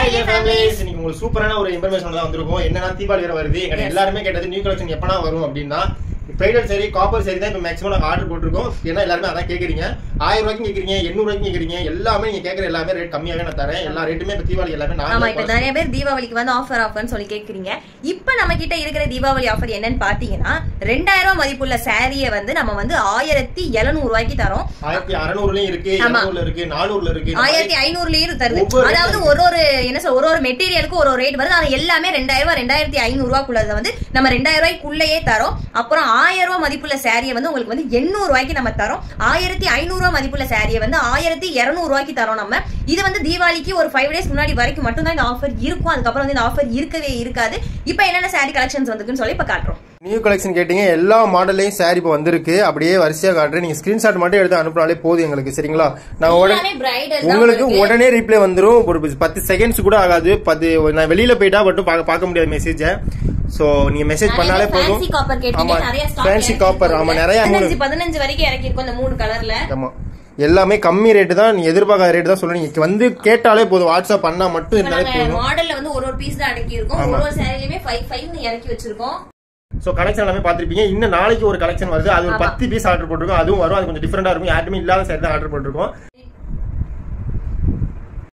Hi Hey, families இன்னைக்கு உங்களுக்கு சூப்பரான ஒரு இன்ஃபர்மேஷன் தான் வந்திருக்கும் என்னன்னா தீபாவளி வேற வருது எங்க Yes. எல்லாருமே கேட்டது நியூ கலெக்ஷன் எப்பனா வரும் அப்படின்னா பிரைடல் சரி காப்பர் சரி தான் இப்போ மேக்ஸிமம் நாங்கள் ஆர்டர் போட்டிருக்கோம் ஏன்னா எல்லாருமே அதான் கேட்குறீங்க ஆயிரம் ரூபாய்க்கு கேட்குறீங்க எண்ணூறு ரூபாய்க்கு கேட்குறீங்க எல்லாமே நீங்க கேட்குற எல்லாமே ரேட் கம்மியாவே நான் தரேன் எல்லா ரேட்டுமே இப்போ தீபாவளி எல்லாமே ஆமா இப்ப நான் நிறைய பேர் தீபாவளிக்கு வந்து ஆஃபர் ஆஃபர்னு சொல்லி கேக்குறீங்க இப்ப நம்ம கிட்ட இருக்கிற தீபாவளி ஆஃபர் என்னன்னு பாத்தீங்கன்னா ரெண்டாயிரம் ரூபாய் மதிப்புள்ள சாரியை வந்து நம்ம வந்து ஆயிரத்தி எழுநூறு ரூபாய்க்கு தரோம் ஆயிரத்தி அறநூறுலயும் இருக்கு ஆமா. இரநூறுல இருக்கு நானூறுல இருக்கு ஆயிரத்தி ஐநூறுலயும் தருது ஒவ்வொரு அதாவது ஒரு ஒரு என்ன சொல்ல ஒரு ஒரு மெட்டீரியலுக்கு ஒரு ஒரு ரேட் வருது ஆனா எல்லாமே ரெண்டாயிரம் ரூபாய் ரெண்டாயிரத்தி ஐநூறு ரூபாய்க்குள்ளத வந்து நம்ம ரெண்டாயிரம் ரூபாய்க்குள்ளேயே தரோம் அப்புறம் ஆயிரம் ரூபாய் மதிப்புள்ள சாரியை வந்து உங்களுக்கு வந்து எண்ணூறு ரூபாய்க்கு நம்ம தரோம் ஆயிரத்தி ஐநூறு ரூபாய் மதிப்புள்ள சாரியை வந்து ஆயிரத்தி இருநூறு ரூபாய்க்கு தரோம் நம்ம இது வந்து தீபாவளிக்கு ஒரு ஃபைவ் டேஸ் முன்னாடி வரைக்கும் மட்டும்தான் இந்த ஆஃபர் இருக்கும் அதுக்கப்புறம் வந்து இந்த ஆஃபர் இருக்கவே இருக்காது இப்போ என்னென்ன சாரி கலெக்ஷன்ஸ் வந்துருக்குன்னு சொல்லி இப்போ காட்டுறோம் நியூ கலெக்ஷன் கேட்டீங்க எல்லா மாடல்லையும் saree இப்போ வந்திருக்கு அப்படியே வரிசையா காட்டுறேன் நீங்க ஸ்கிரீன்ஷாட் மட்டும் எடுத்து அனுப்புனாலே போதும் எங்களுக்கு சரிங்களா நான் உடனே எல்லாமே bridal தான் உங்களுக்கு உங்களுக்கு. உடனே ரீப்ளை வந்துரும் ஒரு பத்து செகண்ட்ஸ் கூட ஆகாது பத்து நான் வெளியில போயிட்டா மட்டும் பார்க்க பார்க்க முடியாது மெசேஜ சோ நீங்க மெசேஜ் நிறைய பண்ணாலே போதும் fancy copper கேட்டீங்க, ஆமா நிறைய stock ஃபேன்சி இறக்கி காப்பர் ஆமா இருக்கு. நிறைய மூணு பதினஞ்சு பதினஞ்சு வரைக்கும் இறக்கி இருக்கும் இந்த மூணு கலர்ல ஆமா எல்லாமே கம்மி ரேட்டு தான் நீங்க எதிர்பார்க்காத ரேட்டு தான் சொல்லுங்க நீங்க வந்து கேட்டாலே போதும் வாட்ஸ்அப் பண்ணா மட்டும் இப்ப இருந்தாலே நாங்க போதும் மாடல்ல வந்து ஒரு ஒரு பீஸ் தான் அடக்கி இருக்கோம் ஆமா. ஒரு ஒரு சாரிலயுமே ஃபைவ் ஃபைவ் இறக்கி வச்சிருக்கோம் சோ கலெக்ஷன் எல்லாமே பார்த்திருப்பீங்க இன்னும் நாளைக்கு ஒரு கலெக்ஷன் வருது அது ஒரு ஆமா. பத்து பீஸ் ஆர்டர் போட்டிருக்கோம் அதுவும் வரும் அது கொஞ்சம் டிஃபரெண்டா இருக்கும் யாருமே இல்லாத சைடு தான் ஆர்டர் போட்டிருக்கோம்